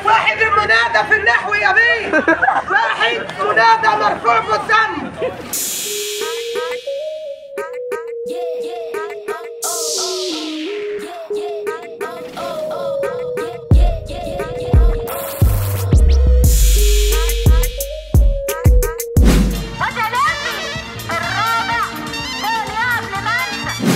واحد المنادى في النحو يا بيه واحد منادى مرفوع بالذنب وتلامي الرابع تاني قبل ما انسى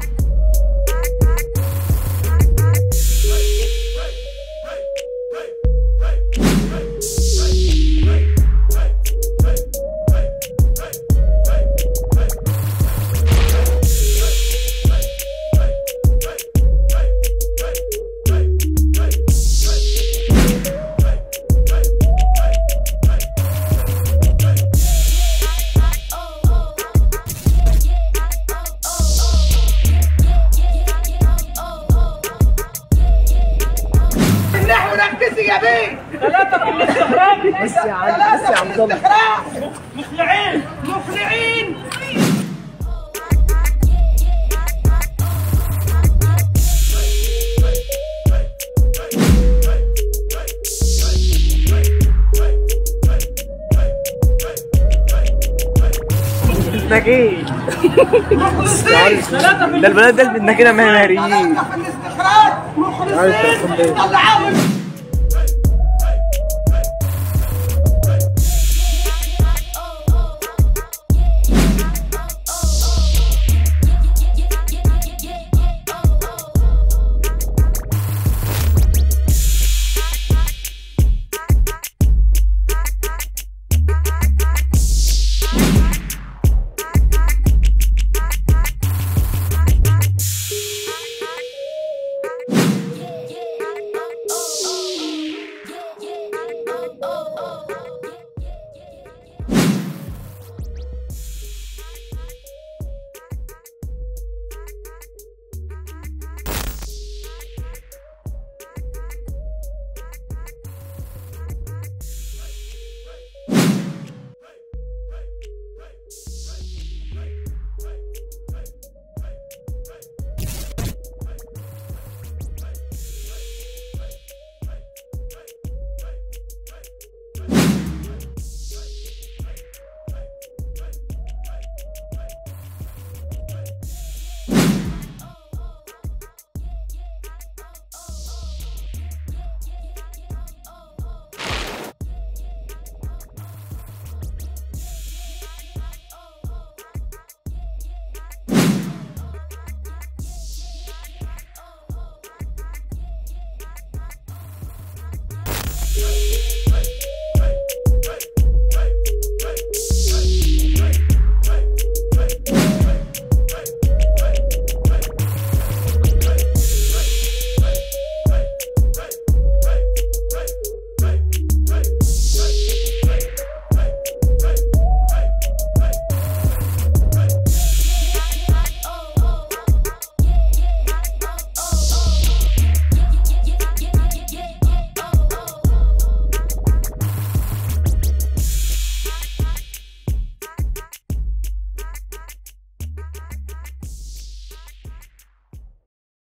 النحو ركزي يا بيه ثلاثة في الاستخراج بس يا عم بس يا عم ضل استخراج مخلعين مخلعين ناجين مخلصين ثلاثة في ده البنات ده الناجين مهاريين ثلاثة في الاستخراج مخلصين طلعوهم